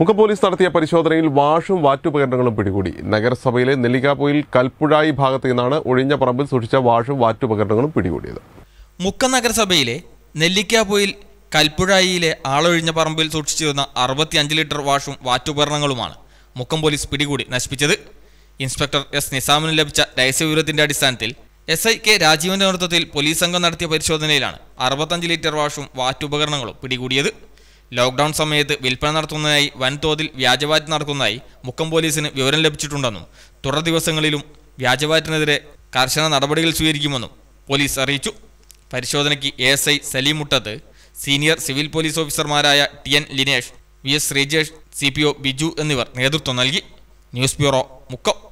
Mukkam police നടത്തിയ പരിശോധനയിൽ വാഷും വാറ്റുപകരണങ്ങളും പിടികൂടി നഗരസഭയിലെ നെല്ലിക്കാപ്പൊയിൽ കൽപ്പുഴായി ഭാഗത്തു നിന്നാണ് ഒഴിഞ്ഞ പറമ്പിൽ സൂക്ഷിച്ച വാഷും വാറ്റുപകരണങ്ങളും പിടികൂടിയത് മുക്കം നഗരസഭയിലെ നെല്ലിക്കാപ്പൊയിൽ കൽപ്പുഴായിയിലെ ആളൊഴിഞ്ഞ പറമ്പിൽ സൂക്ഷിച്ചിരുന്ന അറുപത്തിയഞ്ച് ലിറ്റർ വാഷും വാറ്റുപകരണങ്ങളുമാണ് മുക്കം പോലീസ് പിടികൂടി നശിപ്പിച്ചത് ഇൻസ്പെക്ടർ എസ് നിസാമിന് ലഭിച്ച രഹസ്യവിവരത്തിന്റെ അടിസ്ഥാനത്തിൽ എസ് ഐ കെ രാജീവന്റെ നേതൃത്വത്തിൽ പോലീസ് സംഘം നടത്തിയ പരിശോധനയിലാണ് അറുപത്തഞ്ച് ലിറ്റർ വാഷും വാറ്റുപകരണങ്ങളും പിടികൂടിയത് ലോക്ക്ഡൌൺ സമയത്ത് വിൽപ്പന നടത്തുന്നതിനായി വൻതോതിൽ വ്യാജവാറ്റ് നടത്തുന്നതായി മുക്കം പോലീസിന് വിവരം ലഭിച്ചിട്ടുണ്ടെന്നും തുടർ ദിവസങ്ങളിലും വ്യാജവാറ്റിനെതിരെ കർശന നടപടികൾ സ്വീകരിക്കുമെന്നും പോലീസ് അറിയിച്ചു പരിശോധനയ്ക്ക് A S I Saleem Muttath senior civil police ഓഫീസർമാരായ T N Linesh V S Sreejesh C P O Biju എന്നിവർ നേതൃത്വം നൽകി ന്യൂസ് ബ്യൂറോ മുക്കം